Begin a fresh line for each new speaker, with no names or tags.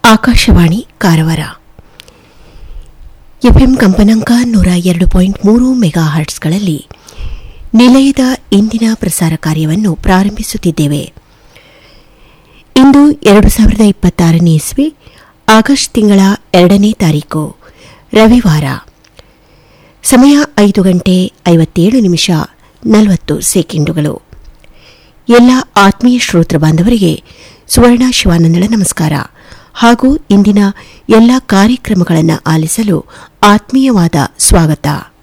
Akashvani Karwar FM ಕಂಪನಾಂಕ ನೂರ ಎರಡು ಪಾಯಿಂಟ್ ಮೂರು ಮೆಗಾ ಹರ್ಟ್ಸ್ಗಳಲ್ಲಿ ನಿಲಯದ ಇಂದಿನ ಪ್ರಸಾರ ಕಾರ್ಯವನ್ನು ಪ್ರಾರಂಭಿಸುತ್ತಿದ್ದೇವೆ ಇಂದು ಎರಡು ಸಾವಿರದ ಇಪ್ಪತ್ತಾರನೇ ಇಸ್ವಿ ಆಗಸ್ಟ್ ತಿಂಗಳ ಎರಡನೇ ತಾರೀಕು ರವಿವಾರ ಸಮಯ ಐದು ಗಂಟೆ ಐವತ್ತೇಳು ನಿಮಿಷ ನಲವತ್ತು ಸೆಕೆಂಡುಗಳು ಎಲ್ಲ ಆತ್ಮೀಯ ಶ್ರೋತೃ ಬಾಂಧವರಿಗೆ ಸುವರ್ಣ ಶಿವಾನಂದಳ ನಮಸ್ಕಾರ ಹಾಗೂ ಇಂದಿನ ಎಲ್ಲ ಕಾರ್ಯಕ್ರಮಗಳನ್ನು ಆಲಿಸಲು ಆತ್ಮೀಯವಾದ ಸ್ವಾಗತ